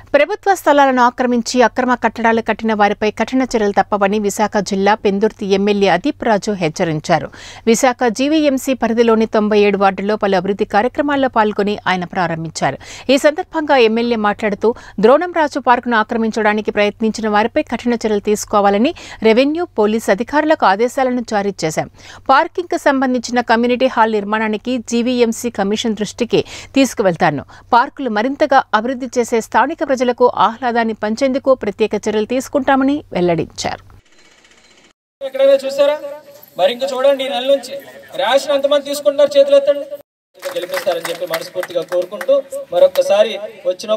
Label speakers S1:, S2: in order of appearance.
S1: ప్రభుత్వ స్థలాలను ఆక్రమించి అక్రమ కట్టడాలు కట్టిన వారిపై కఠిన చర్యలు తప్పవని విశాఖ జిల్లా పెందుర్తి ఎమ్మెల్యే అదీప్ రాజు హెచ్చరించారు విశాఖ జీవీఎంసీ పరిధిలోని తొంభై ఏడు వార్డుల్లో పలు అభివృద్ధి కార్యక్రమాల్లో పాల్గొని ఆయన ప్రారంభించారు ఈ సందర్భంగా ఎమ్మెల్యే మాట్లాడుతూ ద్రోణంరాజు పార్కును ఆక్రమించడానికి ప్రయత్నించిన వారిపై కఠిన చర్యలు తీసుకోవాలని రెవెన్యూ పోలీస్ అధికారులకు ఆదేశాలను జారీ చేశాం పార్కింగ్ కు సంబంధించిన కమ్యూనిటీ హాల్ నిర్మాణానికి జీవీఎంసీ కమిషన్ దృష్టికి తీసుకువెళ్తాను పార్కులు మరింతగా అభివృద్ధి చేసే స్థానిక ప్రజలకు ఆహ్లాదాన్ని పంచేందుకు ప్రత్యేక చర్యలు తీసుకుంటామని వెల్లడించారు
S2: ఎక్కడైనా చూసారా మరి ఇంకా చూడండి ఈ నెల నుంచి రేషన్ ఎంతమంది తీసుకుంటున్నారు చేతులు ఎత్తండి గెలిపిస్తారని చెప్పి మనస్ఫూర్తిగా కోరుకుంటూ మరొకసారి వచ్చిన